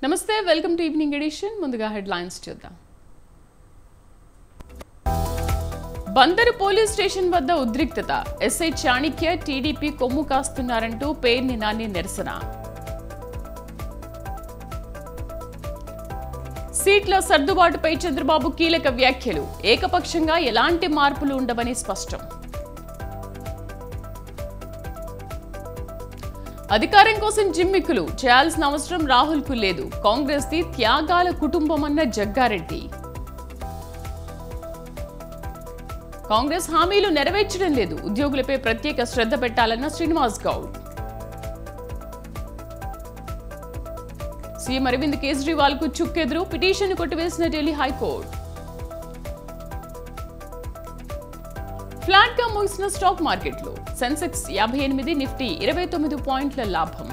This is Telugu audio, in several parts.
నమస్తే వెల్కమ్ టు ఈవినింగ్ ఎడిషన్ ముందుగా హెడ్లైన్స్ చూద్దాం బందరు పోలీస్ స్టేషన్ వద్ద ఉద్రిక్తత ఎస్ఐ చాణిక్య టీడీపీ కొమ్ము కాస్తున్నారంటూ పేర్ని నాని నిరసన సీట్ల సర్దుబాటుపై చంద్రబాబు కీలక వ్యాఖ్యలు ఏకపక్షంగా ఎలాంటి మార్పులు ఉండవని స్పష్టం అధికారం కోసం జిమ్మిక్కులు చేయాల్సిన అవసరం రాహుల్కు లేదు కాంగ్రెస్ ది త్యాగాల కుటుంబమన్న జగ్గారెడ్డి కాంగ్రెస్ హామీలు నెరవేర్చడం లేదు ఉద్యోగులపై ప్రత్యేక శ్రద్ధ పెట్టాలన్న శ్రీనివాస్ గౌడ్ సీఎం అరవింద్ కేజ్రీవాల్ కు చుక్కెదురు పిటిషన్ కొట్టివేసిన ఢిల్లీ హైకోర్టు ఫ్లాట్ గా ముగిసిన స్టాక్ మార్కెట్లు సెన్సెక్స్ యాభై ఎనిమిది నిఫ్టీ ఇరవై తొమ్మిది పాయింట్ల లాభం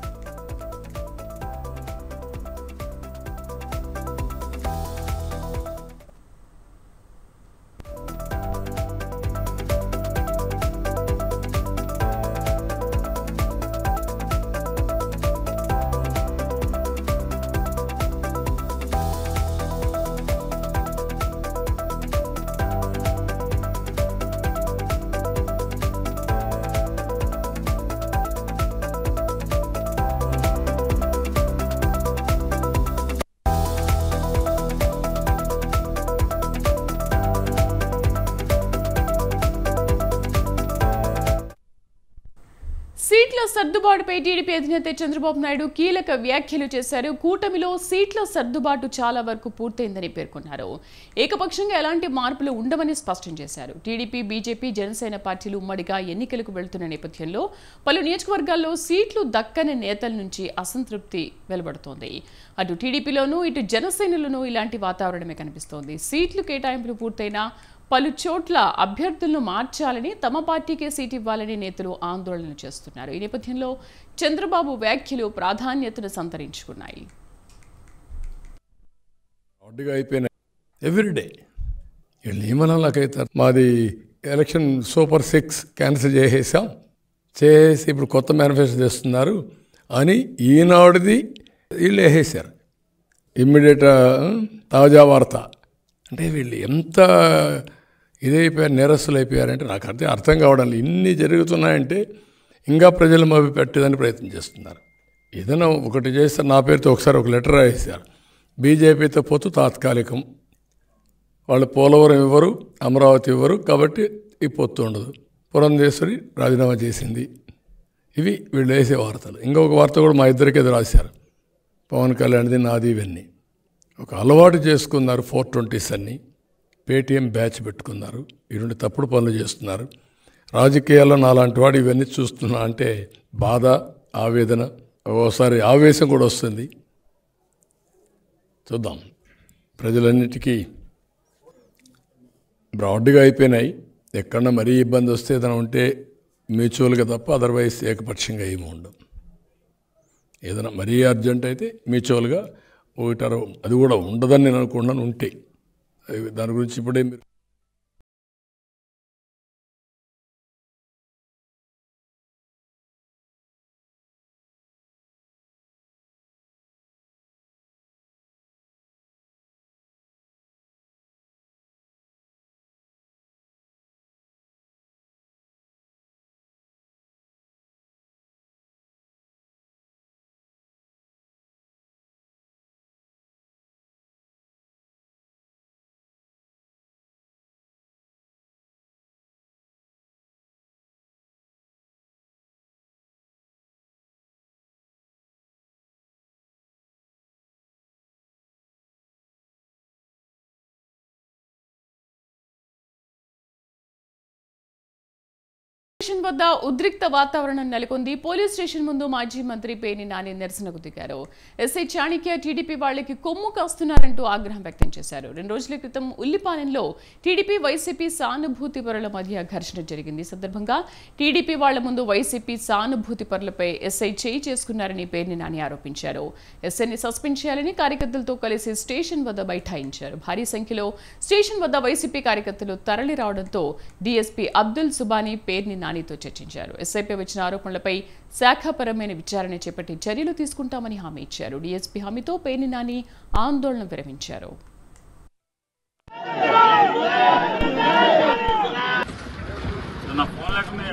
సీట్ల సర్దుబాటుపై టీడీపీ అధినేత చంద్రబాబు నాయుడు కీలక వ్యాఖ్యలు చేశారు కూటమిలో సీట్ల సర్దుబాటు చాలా వరకు పూర్తయిందని పేర్కొన్నారు ఏకపక్షంగా ఎలాంటి మార్పులు ఉండవని స్పష్టం చేశారు టీడీపీ బీజేపీ జనసేన పార్టీలు ఉమ్మడిగా ఎన్నికలకు వెళ్తున్న నేపథ్యంలో పలు నియోజకవర్గాల్లో సీట్లు దక్కని నేతల నుంచి అసంతృప్తి వెలువడుతోంది అటు టీడీపీలోనూ ఇటు జనసేనలోనూ ఇలాంటి వాతావరణమే కనిపిస్తోంది సీట్లు కేటాయింపులు పూర్తయినా పలు చోట్ల అభ్యర్థులను మార్చాలని తమ పార్టీకే సీట్ ఇవ్వాలని నేతలు ఆందోళన చేస్తున్నారు ఈ నేపథ్యంలో చంద్రబాబు వ్యాఖ్యలు ప్రాధాన్యతను సంతరించుకున్నాయి అడ్డుగా అయిపోయినాయి ఎవ్రీడే వీళ్ళు నియమనాలకైతారు మాది ఎలక్షన్ సూపర్ సిక్స్ క్యాన్సిల్ చేసేసాం చేసి ఇప్పుడు కొత్త మేనిఫెస్టో చేస్తున్నారు అని ఈనాడుది వీళ్ళు వేసేసారు ఇమ్మీడియట్ తాజా వార్త అంటే వీళ్ళు ఎంత ఇదైపోయారు నేరస్తులు అయిపోయారంటే నాకు అర్థం అర్థం కావడం లేదు ఇన్ని జరుగుతున్నాయంటే ఇంకా ప్రజలు మభి పెట్టేదని ప్రయత్నం చేస్తున్నారు ఏదైనా ఒకటి చేస్తే నా పేరుతో ఒకసారి ఒక లెటర్ రాసేశారు బీజేపీతో పొత్తు తాత్కాలికం వాళ్ళు పోలవరం ఇవ్వరు అమరావతి ఇవ్వరు కాబట్టి ఈ పొత్తు ఉండదు పురంధేశ్వరి రాజీనామా చేసింది ఇవి వీళ్ళు వేసే వార్తలు ఇంకొక వార్త కూడా మా ఇద్దరికి ఎదురు రాశారు పవన్ కళ్యాణ్ది నాది ఇవన్నీ ఒక అలవాటు చేసుకున్నారు ఫోర్ ట్వంటీస్ అన్ని పేటీఎం బ్యాచ్ పెట్టుకున్నారు ఈ రెండు తప్పుడు పనులు చేస్తున్నారు రాజకీయాల్లో నాలాంటి వాడు ఇవన్నీ చూస్తున్నా అంటే బాధ ఆవేదన ఓసారి ఆవేశం కూడా వస్తుంది చూద్దాం ప్రజలన్నిటికీ బ్రాడ్గా అయిపోయినాయి ఎక్కడన్నా మరీ ఇబ్బంది వస్తే ఏదైనా ఉంటే మ్యూచువల్గా తప్ప అదర్వైజ్ ఏకపక్షంగా ఏమి ఉండవు ఏదైనా మరీ అర్జెంట్ అయితే మ్యూచువల్గా ఒకటారు అది కూడా ఉండదని నేను అనుకున్నాను ఉంటే అది దాని గురించి ఇప్పుడే మీరు స్టేషన్ వద్ద ఉద్రిక్త వాతావరణం నెలకొంది పోలీస్ స్టేషన్ ముందు మాజీ మంత్రి పేని నాని నిరసనకు దిగారు ఎస్ఐ చాణిక్య టీడీపీ వాళ్ళకి కొమ్ము కాస్తున్నారంటూ ఆగ్రహం వ్యక్తం చేశారు రెండు రోజుల క్రితం ఉల్లిపాలెంలో టీడీపీ వైసీపీ సానుభూతి పరుల మధ్య ఘర్షణ జరిగింది ఈ సందర్భంగా టీడీపీ వాళ్ల ముందు వైసీపీ సానుభూతి పరులపై ఎస్ఐ చేయి చేసుకున్నారని పేర్ని నాని ఆరోపించారు ఎస్ఐని సస్పెండ్ చేయాలని కార్యకర్తలతో కలిసి స్టేషన్ వద్ద బైఠాయించారు భారీ సంఖ్యలో స్టేషన్ వద్ద వైసీపీ కార్యకర్తలు తరలి రావడంతో డీఎస్పీ అబ్దుల్ సుబానీ పేర్ని నానితో చర్చించారు ఎస్ఐపై వచ్చిన ఆరోపణలపై శాఖాపరమైన విచారణ చేపట్టి చర్యలు తీసుకుంటామని హామీ ఇచ్చారు డీఎస్పీ హామీతో పేర్ని నాని ఆందోళన విరమించారు నా ఫోన్ లేకనే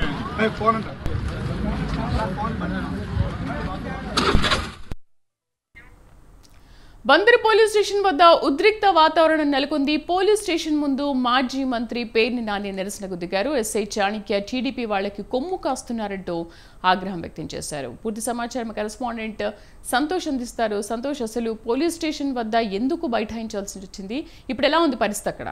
బందరు పోలీస్ స్టేషన్ వద్ద ఉద్రిక్త వాతావరణం నెలకొంది పోలీస్ స్టేషన్ ముందు మాజీ మంత్రి పేర్ని నాని నిరసనకు దిగారు ఎస్ఐ చాణక్య టీడీపీ వాళ్ళకి కొమ్ము కాస్తున్నారంటూ ఆగ్రహం వ్యక్తం చేశారు పూర్తి సమాచారం కరెస్పాండెంట్ సంతోష్ అందిస్తారు సంతోష్ అసలు పోలీస్ స్టేషన్ వద్ద ఎందుకు బైఠాయించాల్సి వచ్చింది ఇప్పుడు ఎలా ఉంది పరిస్థితి అక్కడ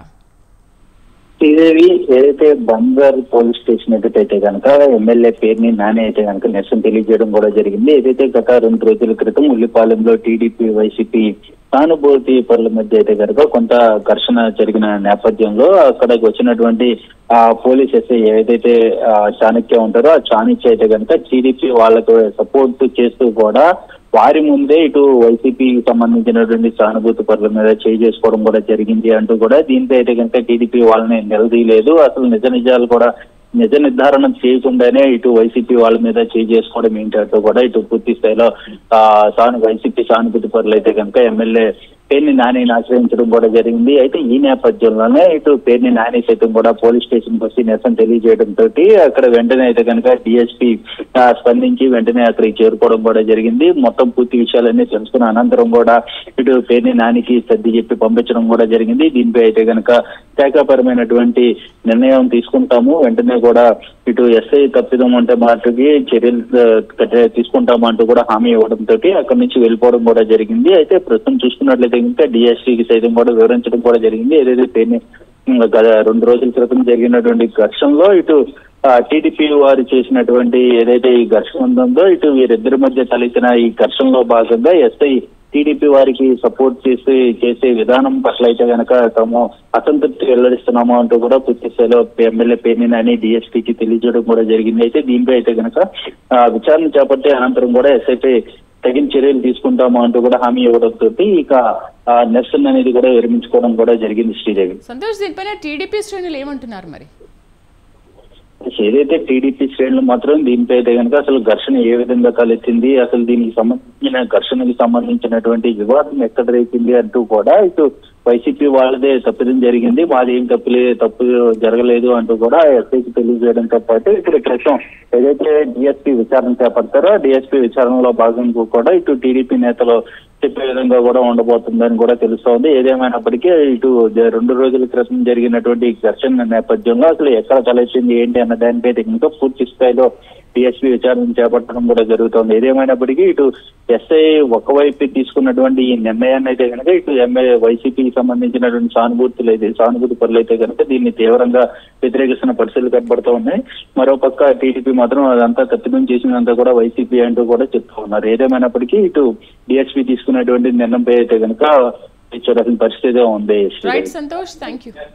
శ్రీదేవి ఏదైతే బందర్ పోలీస్ స్టేషన్ ఎదుటైతే కనుక ఎమ్మెల్యే పేరుని నాని అయితే కనుక నిరసన తెలియజేయడం కూడా జరిగింది ఏదైతే గత రెండు రోజుల క్రితం ఉల్లిపాలెంలో టీడీపీ వైసీపీ సానుభూతి పరుల మధ్య అయితే కనుక కొంత ఘర్షణ జరిగిన నేపథ్యంలో అక్కడికి వచ్చినటువంటి ఆ పోలీస్ ఎస్ఐ ఏదైతే ఆ, చాణక్య ఉంటారో ఆ చాణక్య అయితే కనుక టీడీపీ వాళ్ళకు సపోర్ట్ చేస్తూ కూడా వారి ముందే ఇటు వైసీపీకి సంబంధించినటువంటి సానుభూతి పరుల మీద చేయి చేసుకోవడం కూడా జరిగింది అంటూ కూడా దీంతో అయితే కనుక టీడీపీ వాళ్ళని నిలదీయలేదు అసలు నిజ నిజాలు కూడా నిజ నిర్ధారణ చేయకుండానే ఇటు వైసీపీ వాళ్ళ మీద చేయి చేసుకోవడం ఏంటి అంటూ కూడా ఇటు పూర్తి స్థాయిలో ఆ సాను వైసీపీ సానుభూతి పరులు అయితే కనుక ఎమ్మెల్యే పేర్ని నానిని ఆశ్రయించడం కూడా జరిగింది అయితే ఈ నేపథ్యంలోనే ఇటు పేర్ని నాని సైతం కూడా పోలీస్ స్టేషన్ కి వచ్చి నిరసన తెలియజేయడం తోటి అక్కడ వెంటనే అయితే కనుక డిఎస్పీ స్పందించి వెంటనే అక్కడికి చేరుకోవడం కూడా జరిగింది మొత్తం పూర్తి విషయాలన్నీ తెలుసుకున్న అనంతరం కూడా ఇటు పేర్ని నానికి సర్ది చెప్పి పంపించడం కూడా జరిగింది దీనిపై అయితే కనుక శాఖాపరమైనటువంటి నిర్ణయం తీసుకుంటాము వెంటనే కూడా ఇటు ఎస్ఐ తప్పిదం అంటే మాటకి చర్యలు ఆ, కట్ట- తీసుకుంటాము అంటూ కూడా హామీ ఇవ్వడం తోటి అక్కడి నుంచి వెళ్ళిపోవడం కూడా జరిగింది అయితే ప్రస్తుతం చూసుకున్నట్లయితే ఇంకా డిఎస్పీకి సైతం కూడా వివరించడం కూడా జరిగింది ఏదైతే పేరుని ఉమ్, గత రెండు రోజుల క్రితం జరిగినటువంటి ఘర్షణలో ఇటు టీడీపీ వారు చేసినటువంటి ఏదైతే ఈ ఘర్షణ ఉందో ఇటు వీరిద్దరి మధ్య తలెత్తిన ఈ ఘర్షణలో భాగంగా ఎస్ఐ టీడీపీ వారికి సపోర్ట్ చేసి చేసే విధానం పట్ల అయితే కనుక తాము అసంతృప్తి వెల్లడిస్తున్నాము అంటూ కూడా పూర్తి స్థాయిలో ఎమ్మెల్యే పేర్ని అని డిఎస్పీకి తెలియజేయడం కూడా జరిగింది అయితే దీనిపై అయితే కనుక ఆ, విచారణ చేపట్టే అనంతరం కూడా ఎస్ఐపై తగిన చర్యలు తీసుకుంటాము అంటూ కూడా హామీ ఇవ్వడం తోటి ఇక ఆ నిరసన అనేది కూడా విరమించుకోవడం కూడా జరిగింది శ్రీదేవి సంతోష్ దీనిపైన టీడీపీ శ్రేణులు ఏమంటున్నారు మరి ఏదైతే టీడీపీ శ్రేణులు మాత్రం దీనిపై అయితే కనుక అసలు ఘర్షణ ఏ విధంగా తలెత్తింది అసలు దీనికి సంబంధించిన ఘర్షణకి సంబంధించినటువంటి వివాదం ఎక్కడ రేపింది అంటూ కూడా ఇటు వైసీపీ వాళ్ళదే తప్పిదం జరిగింది మాది ఏం తప్పులే తప్పు జరగలేదు అంటూ కూడా ఎస్ఐకి తెలియజేయడంతో పాటు ఇప్పుడు క్రితం ఏదైతే డిఎస్పీ విచారణ చేపడతారో డిఎస్పీ విచారణలో భాగంగా కూడా ఇటు టీడీపీ నేతలు చెప్పే విధంగా కూడా ఉండబోతుందని కూడా తెలుస్తోంది ఏదేమైనప్పటికీ ఇటు జ- రెండు రోజుల క్రితం జరిగినటువంటి ఈ ఘర్షణ నేపథ్యంలో అసలు ఎక్కడ తలెత్తింది ఏంటి అన్న దానిపై ఇంకా పూర్తి స్థాయిలో డిఎస్పీ విచారణ చేపట్టడం కూడా జరుగుతోంది ఏదేమైనప్పటికీ ఇటు ఎస్ఐ ఒకవైపు తీసుకున్నటువంటి ఈ నిర్ణయాన్ని అయితే కనుక ఇటు ఎమ్మెల్యే వైసీపీకి సంబంధించినటువంటి సానుభూతులు అయితే సానుభూతి పనులు అయితే కనుక దీన్ని తీవ్రంగా వ్యతిరేకిస్తున్న పరిస్థితులు కనబడుతూ ఉన్నాయి మరోపక్క టీడీపీ మాత్రం అదంతా తప్పిదం చేసినంతా కూడా వైసీపీ అంటూ కూడా చెప్తూ ఉన్నారు ఏదేమైనప్పటికీ ఇటు డిఎస్పీ తీసుకున్నటువంటి నిర్ణయంపై అయితే కనుక చూడాల్సిన పరిస్థితి ఉంది రైట్ సంతోష్ థ్యాంక్ యూ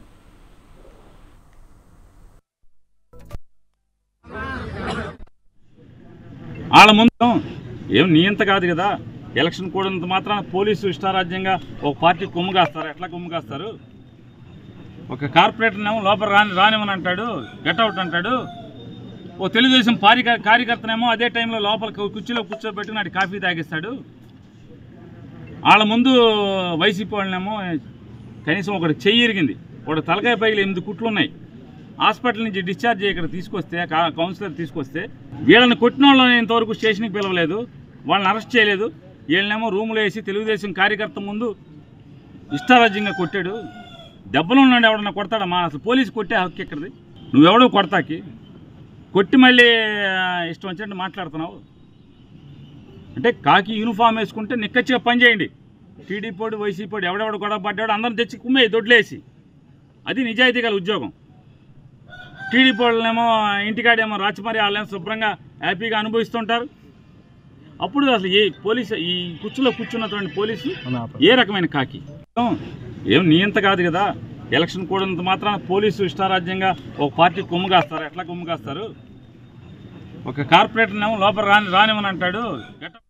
వాళ్ళ ముందు ఏం నియంత కాదు కదా ఎలక్షన్ కూడినంత మాత్రాన పోలీసు ఇష్టారాజ్యంగా ఒక పార్టీ కొమ్ము కాస్తారు ఎట్లా కొమ్ము కాస్తారు ఒక కార్పొరేటర్నేమో లోపల రాని రానివని అంటాడు గెట్అవుట్ అంటాడు ఓ తెలుగుదేశం పారి కార్యకర్తనేమో అదే టైంలో లోపల కు- కుర్చీలో కూర్చోబెట్టుకుని నాటి కాఫీ తాగిస్తాడు వాళ్ళ ముందు వైసీపీ వాళ్ళనేమో కనీసం ఒకటి చెయ్యి ఇరిగింది ఒకటి తలకాయ పైలు ఎనిమిది కుట్లు ఉన్నాయి హాస్పిటల్ నుంచి డిశ్చార్జ్ అయ్యి ఇక్కడ తీసుకొస్తే కా- కౌన్సిలర్ తీసుకొస్తే వీళ్ళని కొట్టిన వాళ్ళని ఇంతవరకు స్టేషన్కి పిలవలేదు వాళ్ళని అరెస్ట్ చేయలేదు వీళ్ళనేమో రూములో వేసి తెలుగుదేశం కార్యకర్త ముందు ఇష్టారాజ్యంగా కొట్టాడు దెబ్బలు ఉన్నాడు ఎవడన్నా కొడతాడమ్మా అసలు పోలీసు కొట్టే హక్కు ఎక్కడిది నువ్వెవడో కొడతాకి కొట్టి మళ్ళీ ఆ, ఇష్టం వచ్చినట్టు మాట్లాడుతున్నావు అంటే కాకి యూనిఫామ్ వేసుకుంటే నిక్కచ్చిగా పని చేయండి టీడీపోడు వైసీపోడు ఎవడెవడు గొడవ పడ్డాడు అందరం తెచ్చి కుమ్మేయి దొడ్లేసి అది నిజాయితీ గల ఉద్యోగం టీడీపీ వాళ్ళేమో ఇంటికాడేమో రాచమరి వాళ్ళేమో శుభ్రంగా హ్యాపీగా అనుభవిస్తుంటారు అప్పుడు అసలు ఏ పోలీసు ఈ కుర్చీలో కూర్చున్నటువంటి పోలీసు ఏ రకమైన కాకి ఏం నియంత కాదు కదా ఎలక్షన్ కూడినంత మాత్రాన పోలీసు ఇష్టారాజ్యంగా ఒక పార్టీ కొమ్ము కాస్తారు ఎట్లా కొమ్ము కాస్తారు ఒక కార్పొరేటర్నేమో లోపల రాని రానివని అంటాడు గెట్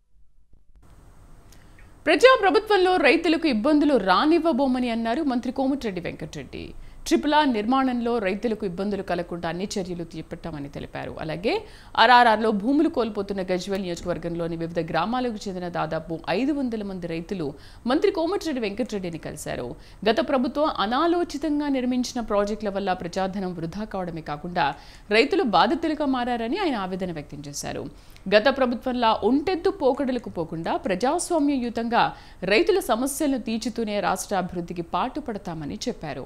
ప్రజా ప్రభుత్వంలో రైతులకు ఇబ్బందులు రానివ్వబోమని అన్నారు మంత్రి కోమటిరెడ్డి వెంకటరెడ్డి ట్రిపుల్ ఆర్ నిర్మాణంలో రైతులకు ఇబ్బందులు కలగకుండా అన్ని చర్యలు చేపట్టామని తెలిపారు అలాగే ఆర్ఆర్ఆర్లో భూములు కోల్పోతున్న గజ్వెల్ నియోజకవర్గంలోని వివిధ గ్రామాలకు చెందిన దాదాపు ఐదు వందల మంది రైతులు మంత్రి కోమటిరెడ్డి వెంకటరెడ్డిని కలిశారు గత ప్రభుత్వం అనాలోచితంగా నిర్మించిన ప్రాజెక్టుల వల్ల ప్రజాధనం వృధా కావడమే కాకుండా రైతులు బాధితులుగా మారారని ఆయన ఆవేదన వ్యక్తం చేశారు గత ప్రభుత్వంలా ఒంటెద్దు పోకడలకు పోకుండా ప్రజాస్వామ్యయుతంగా రైతుల సమస్యలను తీర్చుతూనే రాష్ట్ర అభివృద్ధికి పాటుపడతామని చెప్పారు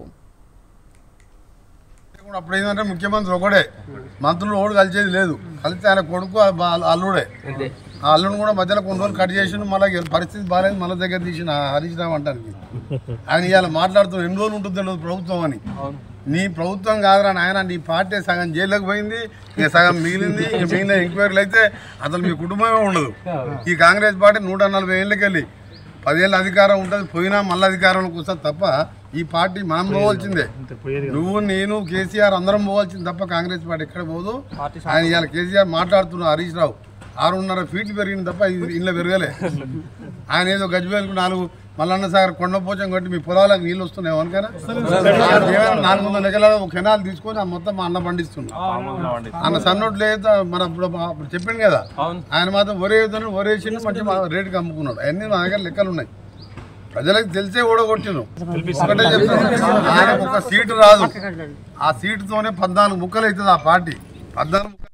కూడా అప్పుడు ఏంటంటే ముఖ్యమంత్రి ఒకడే మంత్రులు ఓడి కలిసేది లేదు కలిస్తే ఆయన కొడుకు ఆ బా- అల్లుడే ఆ అల్లుడు కూడా మధ్యలో కొన్ని రోజులు కట్ చేసి మళ్ళీ పరిస్థితి బాగాలేదు మళ్ళీ దగ్గర తీసిన హరీష్ రావు అంటానికి ఆయన ఇవాళ మాట్లాడుతున్నారు ఎన్ని రోజులు ఉంటుంది తెలియదు ప్రభుత్వం అని నీ ప్రభుత్వం కాదురా నాయన నీ పార్టీ సగం జైల్లోకి పోయింది ఇక సగం మిగిలింది ఇక మిగిలిన ఎంక్వైరీలు అయితే అసలు మీ కుటుంబమే ఉండదు ఈ కాంగ్రెస్ పార్టీ నూట నలభై ఏళ్ళకి వెళ్ళి పదేళ్ళ అధికారం ఉంటుంది పోయినా మళ్ళీ అధికారంలోకి వస్తుంది తప్ప ఈ పార్టీ మనం పోవాల్సిందే నువ్వు నేను కేసీఆర్ అందరం పోవాల్సింది తప్ప కాంగ్రెస్ పార్టీ ఎక్కడ పోదు ఆయన ఇవాళ కేసీఆర్ మాట్లాడుతున్నారు హరీష్ రావు ఆరున్నర ఫీట్లు పెరిగింది తప్ప ఇది ఇంట్లో పెరగలే ఆయన ఏదో గజ్వేల్కు నాలుగు మల్లన్న సాగర్ కొండపోచం కొట్టి మీ పొలాలకు నీళ్ళు వస్తున్నాయి అనుకనా నాలుగు వందల ఎకరాలు ఒక కెనాల్ తీసుకొని ఆ మొత్తం మా అన్న పండిస్తున్నా అన్న సన్నోట్లు లేదు మన ఇప్పుడు మా- ఇప్పుడు చెప్పిండు కదా ఆయన మాత్రం ఒరే ఒరేసి మంచి రేటుకి అమ్ముకున్నాడు అన్ని నా దగ్గర లెక్కలు ఉన్నాయి ప్రజలకు తెలిసే ఓడగొట్టిను ఒకటే చెప్తాను ఆయనకు ఒక సీటు రాదు ఆ సీటుతోనే పద్నాలుగు ముక్కలు అవుతుంది ఆ పార్టీ పద్నాలుగు ముక్కలు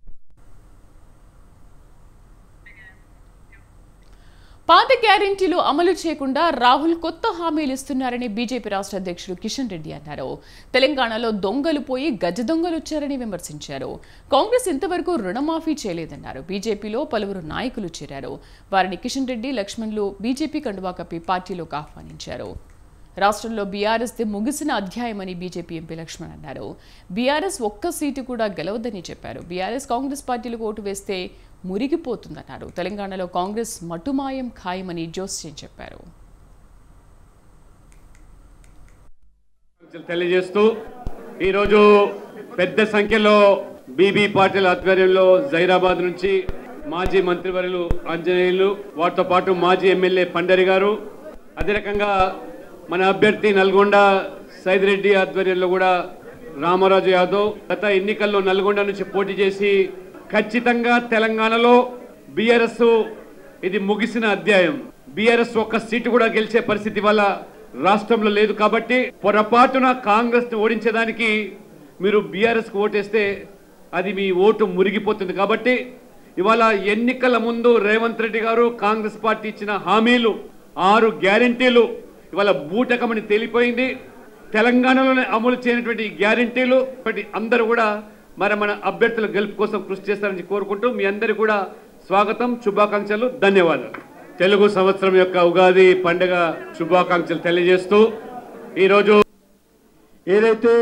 పాత గ్యారెంటీలు అమలు చేయకుండా రాహుల్ కొత్త హామీలు ఇస్తున్నారని బీజేపీ రాష్ట్ర అధ్యక్షుడు కిషన్ రెడ్డి అన్నారు తెలంగాణలో దొంగలు పోయి గజ దొంగలు వచ్చారని విమర్శించారు కాంగ్రెస్ ఇంతవరకు రుణమాఫీ చేయలేదన్నారు బీజేపీలో పలువురు నాయకులు చేరారు వారిని కిషన్ రెడ్డి లక్ష్మణ్లు బీజేపీ కండువా కప్పి పార్టీలోకి ఆహ్వానించారు రాష్ట్రంలో బీఆర్ఎస్ ది ముగిసిన అధ్యాయమని బీజేపీ ఎంపీ లక్ష్మణ్ అన్నారు బీఆర్ఎస్ ఒక్క సీటు కూడా గెలవదని చెప్పారు బీఆర్ఎస్ కాంగ్రెస్ పార్టీలకు ఓటు వేస్తే మురిగిపోతుందన్నారు తెలంగాణలో కాంగ్రెస్ మటుమాయం ఖాయమని జోస్యం చెప్పారు తెలియజేస్తూ ఈరోజు పెద్ద సంఖ్యలో బీబీ పాటిల్ ఆధ్వర్యంలో జైరాబాద్ నుంచి మాజీ మంత్రివర్యులు ఆంజనేయులు వారితో పాటు మాజీ ఎమ్మెల్యే పండరి గారు అదే రకంగా మన అభ్యర్థి నల్గొండ సైదిరెడ్డి ఆధ్వర్యంలో కూడా రామరాజు యాదవ్ గత ఎన్నికల్లో నల్గొండ నుంచి పోటీ చేసి ఖచ్చితంగా తెలంగాణలో బీఆర్ఎస్ ఇది ముగిసిన అధ్యాయం బీఆర్ఎస్ ఒక్క సీటు కూడా గెలిచే పరిస్థితి వల్ల రాష్ట్రంలో లేదు కాబట్టి పొరపాటున కాంగ్రెస్ ని ఓడించడానికి మీరు బీఆర్ఎస్ కు ఓటేస్తే అది మీ ఓటు మురిగిపోతుంది కాబట్టి ఇవాళ ఎన్నికల ముందు రేవంత్ రెడ్డి గారు కాంగ్రెస్ పార్టీ ఇచ్చిన హామీలు ఆరు గ్యారంటీలు ఇవాళ బూటకమని తేలిపోయింది తెలంగాణలోనే అమలు చేయనటువంటి ఈ గ్యారంటీలు ఇప్పటి అందరూ కూడా మరి మన అభ్యర్థుల గెలుపు కోసం కృషి చేస్తారని కోరుకుంటూ మీ అందరికీ కూడా స్వాగతం శుభాకాంక్షలు ధన్యవాదాలు తెలుగు సంవత్సరం యొక్క ఉగాది పండుగ శుభాకాంక్షలు తెలియజేస్తూ ఈరోజు ఏదైతే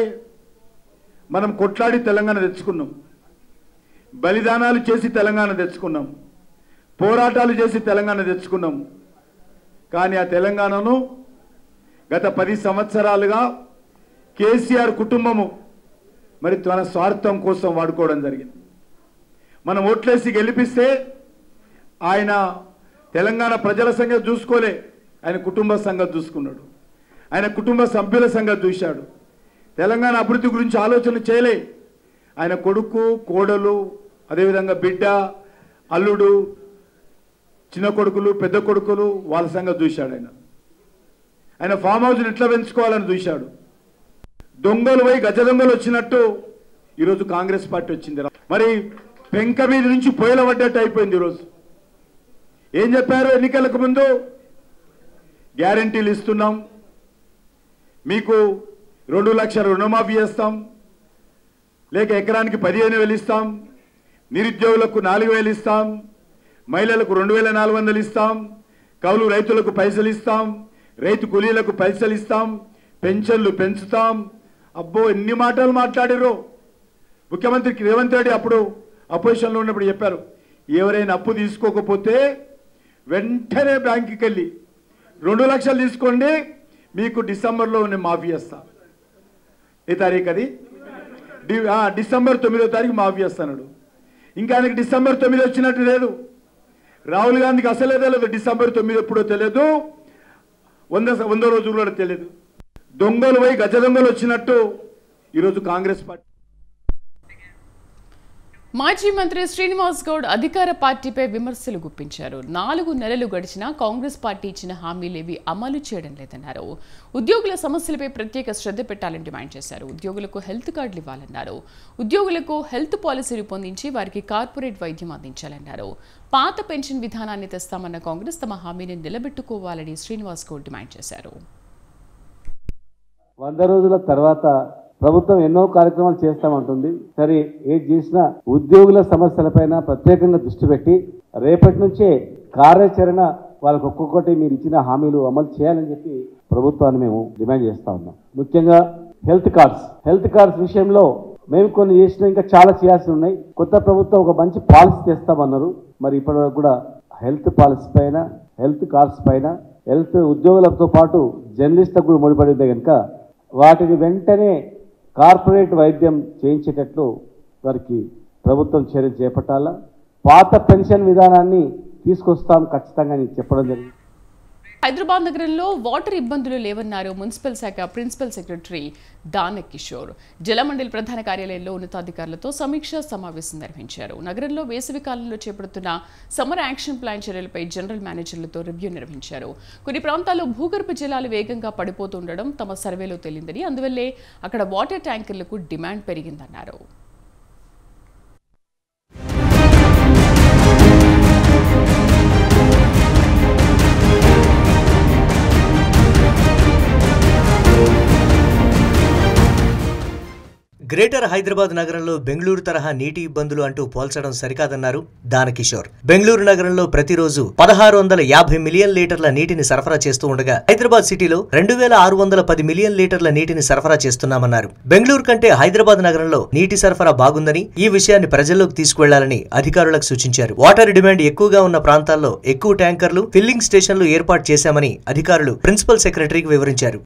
మనం కొట్లాడి తెలంగాణ తెచ్చుకున్నాం బలిదానాలు చేసి తెలంగాణ తెచ్చుకున్నాం పోరాటాలు చేసి తెలంగాణ తెచ్చుకున్నాం కానీ ఆ తెలంగాణను గత పది సంవత్సరాలుగా కేసీఆర్ కుటుంబము మరి తన స్వార్థం కోసం వాడుకోవడం జరిగింది మనం ఓట్లేసి గెలిపిస్తే ఆయన తెలంగాణ ప్రజల సంగతి చూసుకోలే ఆయన కుటుంబ సంగతి చూసుకున్నాడు ఆయన కుటుంబ సభ్యుల సంగతి చూశాడు తెలంగాణ అభివృద్ధి గురించి ఆలోచన చేయలే ఆయన కొడుకు కోడలు అదేవిధంగా బిడ్డ అల్లుడు చిన్న కొడుకులు పెద్ద కొడుకులు వాళ్ళ సంగతి చూశాడు ఆయన ఆయన ఫామ్ హౌస్ని ఎట్లా పెంచుకోవాలని చూశాడు దొంగలు పోయి గజ దొంగలు వచ్చినట్టు ఈరోజు కాంగ్రెస్ పార్టీ వచ్చింది మరి పెంక మీద నుంచి పొయ్యిల పడ్డట్టు అయిపోయింది ఈరోజు ఏం చెప్పారు ఎన్నికలకు ముందు గ్యారంటీలు ఇస్తున్నాం మీకు రెండు లక్షల రుణమాఫీ చేస్తాం లేక ఎకరానికి పదిహేను వేలు ఇస్తాం నిరుద్యోగులకు నాలుగు వేలు ఇస్తాం మహిళలకు రెండు వేల నాలుగు వందలు ఇస్తాం కౌలు రైతులకు పైసలు ఇస్తాం రైతు కూలీలకు పైసలు ఇస్తాం పెన్షన్లు పెంచుతాం అబ్బో ఎన్ని మాటలు మాట్లాడారో ముఖ్యమంత్రి రేవంత్ రెడ్డి అప్పుడు అపోజిషన్లో ఉన్నప్పుడు చెప్పారు ఎవరైనా అప్పు తీసుకోకపోతే వెంటనే బ్యాంకుకి వెళ్ళి రెండు లక్షలు తీసుకోండి మీకు డిసెంబర్లో నేను మాఫీ చేస్తా ఏ తారీఖు అది డి- ఆ, డిసెంబర్ తొమ్మిదో తారీఖు మాఫీ చేస్తాడు ఇంకా ఆయనకి డిసెంబర్ తొమ్మిది వచ్చినట్టు లేదు రాహుల్ గాంధీకి అసలే తెలియదు డిసెంబర్ తొమ్మిది ఎప్పుడో తెలియదు వంద వంద రోజులు కూడా తెలియదు దొంగలు పోయి గజ దొంగలు వచ్చినట్టు ఈరోజు కాంగ్రెస్ పార్టీ మాజీ మంత్రి శ్రీనివాస్ గౌడ్ అధికార పార్టీపై విమర్శలు గుప్పించారు నాలుగు నెలలు గడిచినా కాంగ్రెస్ పార్టీ ఇచ్చిన హామీలేవి అమలు చేయడం లేదన్నారు ఉద్యోగుల సమస్యలపై ప్రత్యేక శ్రద్ధ పెట్టాలని డిమాండ్ చేశారు ఉద్యోగులకు హెల్త్ కార్డులు ఇవ్వాలన్నారు ఉద్యోగులకు హెల్త్ పాలసీ రూపొందించి వారికి కార్పొరేట్ వైద్యం అందించాలన్నారు పాత పెన్షన్ విధానాన్ని తెస్తామన్న కాంగ్రెస్ తమ హామీని నిలబెట్టుకోవాలని శ్రీనివాస్ గౌడ్ డిమాండ్ చేశారు వంద రోజుల తర్వాత ప్రభుత్వం ఎన్నో కార్యక్రమాలు చేస్తామంటుంది సరే ఏది చేసినా ఉద్యోగుల సమస్యలపైన ప్రత్యేకంగా దృష్టి పెట్టి రేపటి నుంచే కార్యాచరణ వాళ్ళకి ఒక్కొక్కటి మీరు ఇచ్చిన హామీలు అమలు చేయాలని చెప్పి ప్రభుత్వాన్ని మేము డిమాండ్ చేస్తా ఉన్నాం ముఖ్యంగా హెల్త్ కార్డ్స్ హెల్త్ కార్డ్స్ విషయంలో మేము కొన్ని చేసిన ఇంకా చాలా చేయాల్సి ఉన్నాయి కొత్త ప్రభుత్వం ఒక మంచి పాలసీ తెస్తామన్నారు మరి ఇప్పటివరకు కూడా హెల్త్ పాలసీ పైన హెల్త్ కార్డ్స్ పైన హెల్త్ ఉద్యోగులతో పాటు జర్నలిస్టులకు కూడా ముడిపడింది కనుక వాటిని వెంటనే కార్పొరేట్ వైద్యం చేయించేటట్లు వారికి ప్రభుత్వం చర్యలు చేపట్టాలా పాత పెన్షన్ విధానాన్ని తీసుకొస్తాం ఖచ్చితంగా అని చెప్పడం జరిగింది హైదరాబాద్ నగరంలో వాటర్ ఇబ్బందులు లేవన్నారు మున్సిపల్ శాఖ ప్రిన్సిపల్ సెక్రటరీ దాన కిషోర్ జలమండలి ప్రధాన కార్యాలయంలో ఉన్నతాధికారులతో సమీక్షా సమావేశం నిర్వహించారు నగరంలో వేసవి కాలంలో చేపడుతున్న సమ్మర్ యాక్షన్ ప్లాన్ చర్యలపై జనరల్ మేనేజర్లతో రివ్యూ నిర్వహించారు కొన్ని ప్రాంతాల్లో భూగర్భ జలాలు వేగంగా పడిపోతుండడం తమ సర్వేలో తేలిందని అందువల్లే అక్కడ వాటర్ ట్యాంకర్లకు డిమాండ్ పెరిగిందన్నారు గ్రేటర్ హైదరాబాద్ నగరంలో బెంగళూరు తరహా నీటి ఇబ్బందులు అంటూ పోల్చడం సరికాదన్నారు దానకిషోర్ బెంగళూరు నగరంలో ప్రతిరోజు పదహారు వందల యాభై మిలియన్ లీటర్ల నీటిని సరఫరా చేస్తూ ఉండగా హైదరాబాద్ సిటీలో రెండు వేల ఆరు వందల పది మిలియన్ లీటర్ల నీటిని సరఫరా చేస్తున్నామన్నారు బెంగళూరు కంటే హైదరాబాద్ నగరంలో నీటి సరఫరా బాగుందని ఈ విషయాన్ని ప్రజల్లోకి తీసుకువెళ్లాలని అధికారులకు సూచించారు వాటర్ డిమాండ్ ఎక్కువగా ఉన్న ప్రాంతాల్లో ఎక్కువ ట్యాంకర్లు ఫిల్లింగ్ స్టేషన్లు ఏర్పాటు చేశామని అధికారులు ప్రిన్సిపల్ సెక్రటరీకి వివరించారు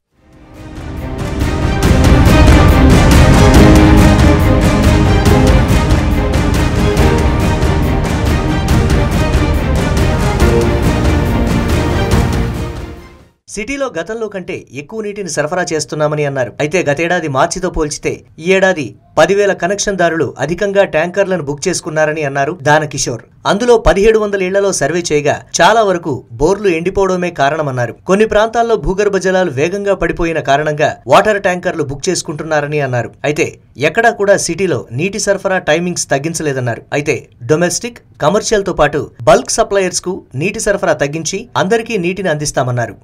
సిటీలో గతంలో కంటే ఎక్కువ నీటిని సరఫరా చేస్తున్నామని అన్నారు అయితే గతేడాది మార్చితో పోల్చితే ఈ ఏడాది పదివేల కనెక్షన్దారులు అధికంగా ట్యాంకర్లను బుక్ చేసుకున్నారని అన్నారు దానకిషోర్ అందులో పదిహేడు వందల ఇళ్లలో సర్వే చేయగా చాలా వరకు బోర్లు ఎండిపోవడమే కారణమన్నారు కొన్ని ప్రాంతాల్లో భూగర్భ జలాలు వేగంగా పడిపోయిన కారణంగా వాటర్ ట్యాంకర్లు బుక్ చేసుకుంటున్నారని అన్నారు అయితే ఎక్కడా కూడా సిటీలో నీటి సరఫరా టైమింగ్స్ తగ్గించలేదన్నారు అయితే డొమెస్టిక్ కమర్షియల్ తో పాటు బల్క్ సప్లయర్స్ కు నీటి సరఫరా తగ్గించి అందరికీ నీటిని అందిస్తామన్నారు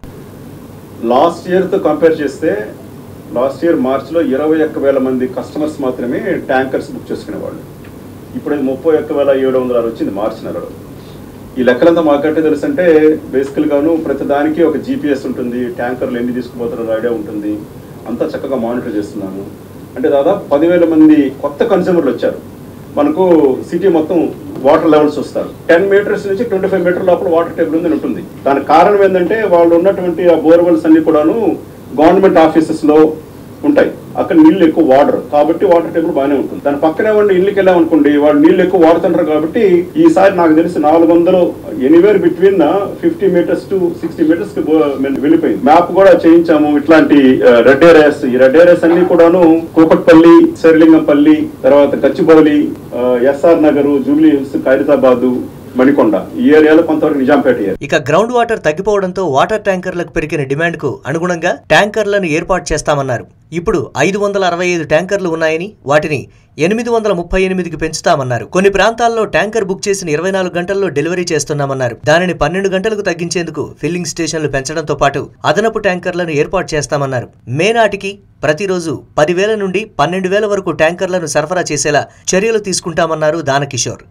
లాస్ట్ ఇయర్తో కంపేర్ చేస్తే లాస్ట్ ఇయర్ మార్చిలో ఇరవై ఒక్క వేల మంది కస్టమర్స్ మాత్రమే ట్యాంకర్స్ బుక్ చేసుకునేవాళ్ళు ఇప్పుడు అది ముప్పై ఒక్క వేల ఏడు వందల ఆరు వచ్చింది మార్చి నెలలో ఈ లెక్కలంతా మాకంటే తెలుసు అంటే బేసికల్గాను ప్రతి దానికి ఒక జీపీఎస్ ఉంటుంది ట్యాంకర్లు ఎన్ని తీసుకుపోతారో ఐడియా ఉంటుంది అంతా చక్కగా మానిటర్ చేస్తున్నాము అంటే దాదాపు పదివేల మంది కొత్త కన్స్యూమర్లు వచ్చారు మనకు సిటీ మొత్తం వాటర్ లెవెల్స్ వస్తారు టెన్ మీటర్స్ నుంచి ట్వంటీ ఫైవ్ మీటర్ లోపల వాటర్ టేబుల్ ఉందని ఉంటుంది దానికి కారణం ఏంటంటే వాళ్ళు ఉన్నటువంటి ఆ బోర్వెల్స్ అన్ని కూడాను గవర్నమెంట్ ఆఫీసెస్ లో ఉంటాయి అక్కడ నీళ్లు ఎక్కువ వాడరు కాబట్టి వాటర్ టేబుల్ బాగానే ఉంటుంది దాని పక్కనే ఉండి ఇల్లుకి వెళ్ళామనుకోండి వాళ్ళు నీళ్లు ఎక్కువ వాడుతుంటారు కాబట్టి ఈసారి నాకు తెలిసి నాలుగు వందలు anywhere between fifty metres to sixty metres కి బో- వెళ్ళిపోయింది మ్యాప్ కూడా చేయించాము ఇట్లాంటి రెడ్ ఏరియాస్ ఈ రెడ్ ఏరియాస్ అన్ని కూడాను కూకట్పల్లి శరిలింగంపల్లి తర్వాత గచ్చిబౌలి ఎస్ఆర్ నగర్ జూబ్లీ హిల్స్ ఖైరతాబాదు మణికొండ ఈ ఏరియాలో కొంతవరకు నిజాంపేట ఏరియా ఇక గ్రౌండ్ వాటర్ తగ్గిపోవడంతో వాటర్ ట్యాంకర్లకు పెరిగిన డిమాండ్కు అనుగుణంగా ట్యాంకర్లను ఏర్పాటు చేస్తామన్నారు ఇప్పుడు ఐదు వందల అరవై ఐదు ట్యాంకర్లు ఉన్నాయని వాటిని ఎనిమిది వందల ముప్పై ఎనిమిదికి పెంచుతామన్నారు కొన్ని ప్రాంతాల్లో ట్యాంకర్ బుక్ చేసిన ఇరవై నాలుగు గంటల్లో డెలివరీ చేస్తున్నామన్నారు దానిని పన్నెండు గంటలకు తగ్గించేందుకు ఫిల్లింగ్ స్టేషన్లు పెంచడంతో పాటు అదనపు ట్యాంకర్లను ఏర్పాటు చేస్తామన్నారు మే నాటికి ప్రతిరోజు పదివేల నుండి పన్నెండు వేల వరకు ట్యాంకర్లను సరఫరా చేసేలా చర్యలు తీసుకుంటామన్నారు దానకిషోర్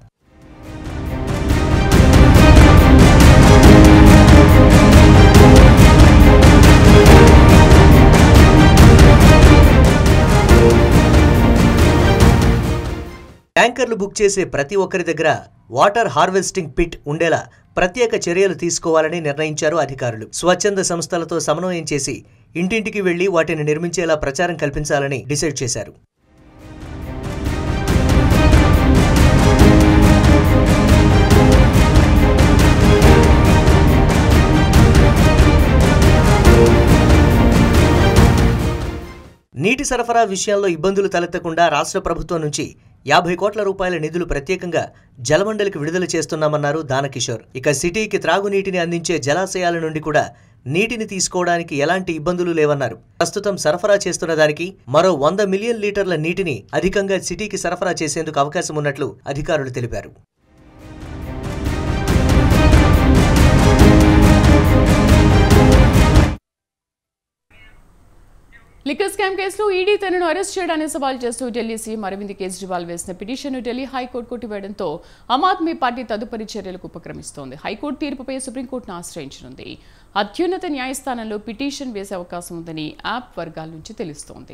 ట్యాంకర్లు బుక్ చేసే ప్రతి ఒక్కరి దగ్గర వాటర్ హార్వెస్టింగ్ పిట్ ఉండేలా ప్రత్యేక చర్యలు తీసుకోవాలని నిర్ణయించారు అధికారులు స్వచ్ఛంద సంస్థలతో సమన్వయం చేసి ఇంటింటికి వెళ్లి వాటిని నిర్మించేలా ప్రచారం కల్పించాలని డిసైడ్ చేశారు నీటి సరఫరా విషయంలో ఇబ్బందులు తలెత్తకుండా రాష్ట్ర ప్రభుత్వం నుంచి యాభై కోట్ల రూపాయల నిధులు ప్రత్యేకంగా జలమండలికి విడుదల చేస్తున్నామన్నారు దానకిషోర్ ఇక సిటీకి త్రాగునీటిని అందించే జలాశయాల నుండి కూడా నీటిని తీసుకోవడానికి ఎలాంటి ఇబ్బందులు లేవన్నారు ప్రస్తుతం సరఫరా చేస్తున్న దానికి మరో వంద మిలియన్ లీటర్ల నీటిని అధికంగా సిటీకి సరఫరా చేసేందుకు అవకాశం ఉన్నట్లు అధికారులు తెలిపారు లిక్కర్ స్కామ్ కేసులో ఈడీ తనను అరెస్ట్ చేయడాన్ని సవాల్ చేస్తూ ఢిల్లీ సీఎం అరవింద్ కేజ్రీవాల్ వేసిన పిటిషన్ను ఢిల్లీ హైకోర్టు కొట్టివేయడంతో ఆమ్ ఆద్మీ పార్టీ తదుపరి చర్యలకు ఉపక్రమిస్తోంది హైకోర్టు తీర్పుపై సుప్రీంకోర్టును ఆశ్రయించనుంది అత్యున్నత న్యాయస్థానంలో పిటిషన్ వేసే అవకాశం ఉందని యాప్ వర్గాల నుంచి తెలుస్తోంది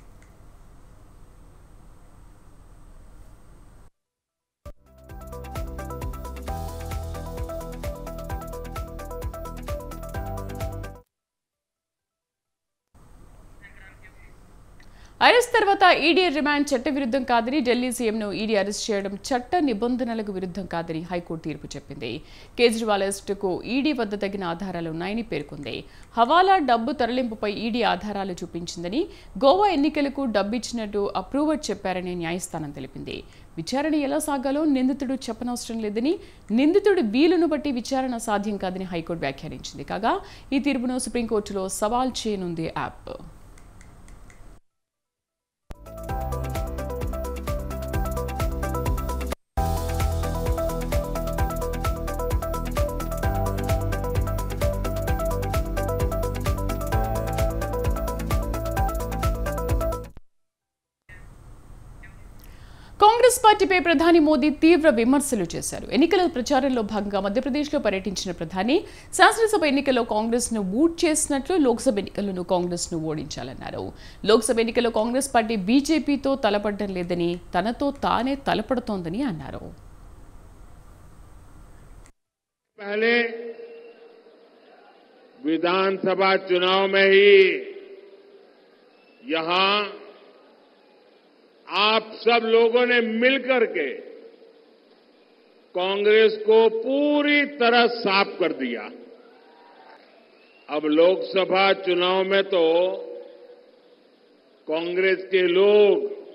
అరెస్ట్ తర్వాత ఈడీ రిమాండ్ చట్టవిరుద్ధం కాదని ఢిల్లీ సీఎంను ఈడీ అరెస్ట్ చేయడం చట్ట నిబంధనలకు విరుద్ధం కాదని హైకోర్టు తీర్పు చెప్పింది కేజ్రీవాల్ అరెస్టుకు ఈడీ వద్ద తగిన ఆధారాలు ఉన్నాయని పేర్కొంది హవాలా డబ్బు తరలింపుపై ఈడీ ఆధారాలు చూపించిందని గోవా ఎన్నికలకు డబ్బు ఇచ్చినట్టు అప్రూవర్ చెప్పారని న్యాయస్థానం తెలిపింది విచారణ ఎలా సాగాలో నిందితుడు చెప్పనవసరం లేదని నిందితుడి వీలును బట్టి విచారణ సాధ్యం కాదని హైకోర్టు వ్యాఖ్యానించింది కాగా ఈ తీర్పును సుప్రీంకోర్టులో సవాల్ చేయనుంది యాప్ కాంగ్రెస్ పార్టీపై ప్రధాని మోదీ తీవ్ర విమర్శలు చేశారు ఎన్నికల ప్రచారంలో భాగంగా మధ్యప్రదేశ్లో పర్యటించిన ప్రధాని శాసనసభ ఎన్నికల్లో కాంగ్రెస్ ను బూట్ చేసినట్లు లోక్సభ ఎన్నికల్లోనూ కాంగ్రెస్ ను ఓడించాలన్నారు లోక్సభ ఎన్నికల్లో కాంగ్రెస్ పార్టీ బీజేపీతో తలపడడం లేదని తనతో తానే తలపడుతోందని అన్నారు पहले विधानसभा चुनाव में ही यहां आप सब लोगों ने मिलकर के कांग्रेस को पूरी तरह साफ कर दिया अब लोकसभा चुनाव में तो कांग्रेस के लोग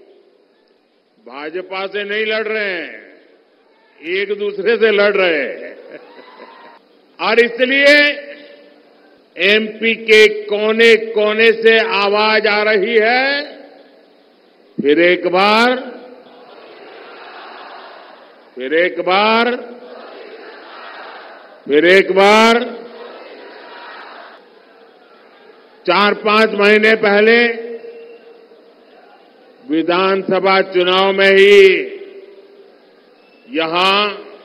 भाजपा से नहीं लड़ रहे हैं एक दूसरे से लड़ रहे हैं और इसलिए एमपी के कोने कोने से आवाज आ रही है फिर एक बार फिर एक बार फिर एक बार चार पांच महीने पहले विधानसभा चुनाव में ही यहां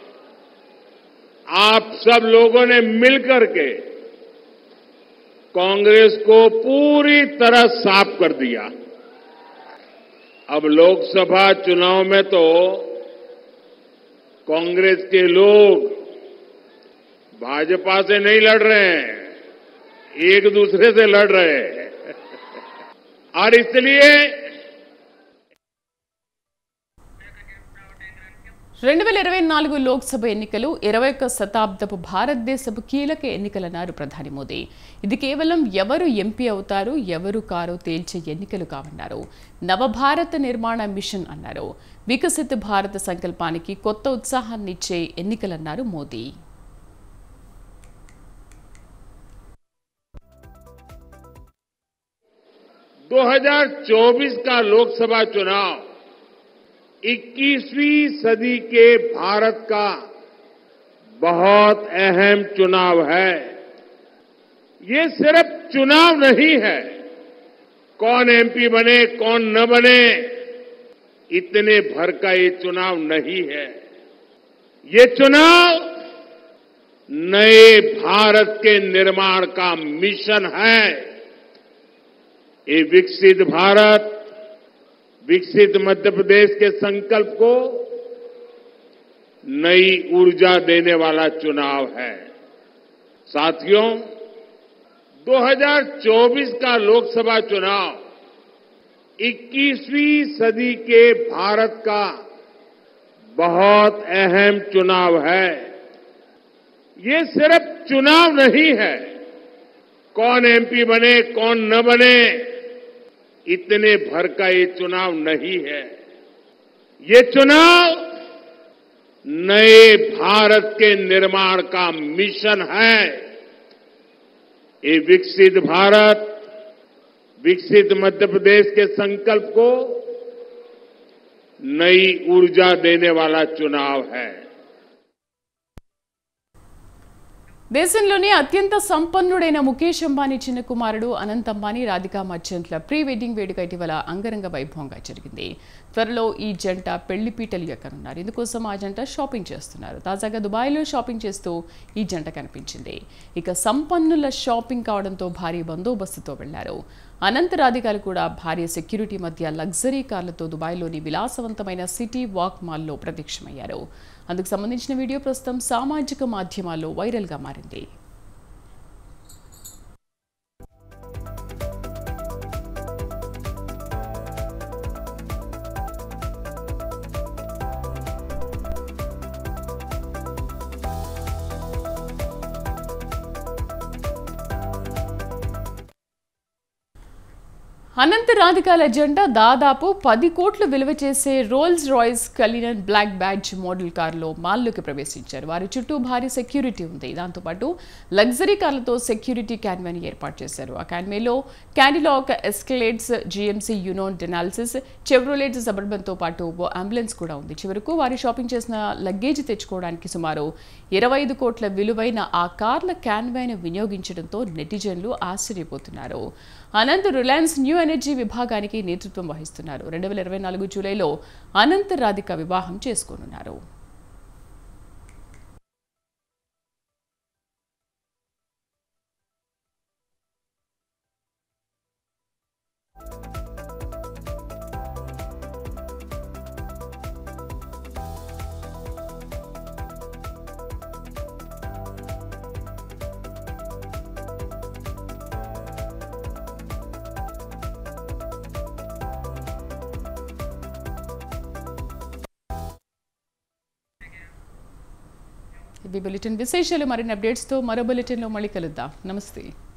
आप सब लोगों ने मिलकर के कांग्रेस को पूरी तरह साफ कर दिया अब लोकसभा चुनाव में तो कांग्रेस के लोग भाजपा से नहीं लड़ रहे हैं एक दूसरे से लड़ रहे हैं और इसलिए రెండు వేల ఇరవై నాలుగు లోక్సభ ఎన్నికలు ఇరవై ఒక్క శతాబ్దపు భారతదేశపు కీలక ఎన్నికలన్నారు ప్రధాని మోదీ ఇది కేవలం ఎవరు ఎంపీ అవుతారు ఎవరు కారో తేల్చే ఎన్నికలు కావన్నారు నవభారత నిర్మాణ మిషన్ అన్నారు వికసిత భారత సంకల్పానికి కొత్త ఉత్సాహాన్నిచ్చే ఎన్నికలన్నారు మోదీ दो हजार चौबीस का लोकसभा चुनाव 21वीं सदी के भारत का बहुत अहम चुनाव है ये सिर्फ चुनाव नहीं है कौन एमपी बने कौन न बने इतने भर का ये चुनाव नहीं है ये चुनाव नए भारत के निर्माण का मिशन है ये विकसित भारत विकसित मध्य प्रदेश के संकल्प को नई ऊर्जा देने वाला चुनाव है साथियों 2024 का लोकसभा चुनाव 21वीं सदी के भारत का बहुत अहम चुनाव है ये सिर्फ चुनाव नहीं है कौन एमपी बने कौन न बने इतने भर का ये चुनाव नहीं है ये चुनाव नए भारत के निर्माण का मिशन है ये विकसित भारत विकसित मध्य प्रदेश के संकल्प को नई ऊर्जा देने वाला चुनाव है దేశంలోనే అత్యంత సంపన్నుడైన ముఖేష్ అంబానీ చిన్న కుమారుడు అనంత్ అంబానీ రాధికా మర్చెంట్ల ప్రీ వెడ్డింగ్ వేడుక ఇటీవల అంగరంగ వైభవంగా జరిగింది త్వరలో ఈ జంట పెళ్లి పీటలు ఎక్కనున్నారు ఇందుకోసం ఆ జంట షాపింగ్ చేస్తున్నారు తాజాగా దుబాయ్లో షాపింగ్ చేస్తూ ఈ జంట కనిపించింది ఇక సంపన్నుల షాపింగ్ కావడంతో భారీ బందోబస్తుతో వెళ్లారు అనంత రాధికాలు కూడా భారీ సెక్యూరిటీ మధ్య లగ్జరీ కార్లతో దుబాయ్లోని విలాసవంతమైన సిటీ వాక్ మాల్లో ప్రత్యక్షమయ్యారు అందుకు సంబంధించిన వీడియో ప్రస్తుతం సామాజిక మాధ్యమాల్లో వైరల్గా మారింది అనంత రాధికాల జెండా దాదాపు పది కోట్లు విలువ చేసే Rolls Royce Cullinan black badge model కారులో మాల్లోకి ప్రవేశించారు వారి చుట్టూ భారీ సెక్యూరిటీ ఉంది దాంతోపాటు లగ్జరీ కార్లతో సెక్యూరిటీ క్యాన్వేని ఏర్పాటు చేశారు ఆ క్యాన్వేలో క్యాండిలాక్ ఎస్కలేట్స్ జీఎంసీ యూనోన్ డెనాలిసిస్ చెవ్రోలేట్ సబర్బన్తో పాటు ఓ అంబులెన్స్ కూడా ఉంది చివరకు వారి షాపింగ్ చేసిన లగేజ్ తెచ్చుకోవడానికి సుమారు ఇరవై ఐదు కోట్ల విలువైన ఆ కార్ల క్యాన్వేను వినియోగించడంతో నెటిజన్లు ఆశ్చర్యపోతున్నారు అనంత్ రిలయన్స్ న్యూ ఎనర్జీ విభాగానికి నేతృత్వం వహిస్తున్నారు రెండు వేల ఇరవై నాలుగు జూలైలో అనంత్ రాధిక వివాహం చేసుకోనున్నారు ఇవి బులెటిన్ విశేషాలు మరిన్ని అప్డేట్స్తో మరో బులెటిన్లో మళ్ళీ కలుద్దాం నమస్తే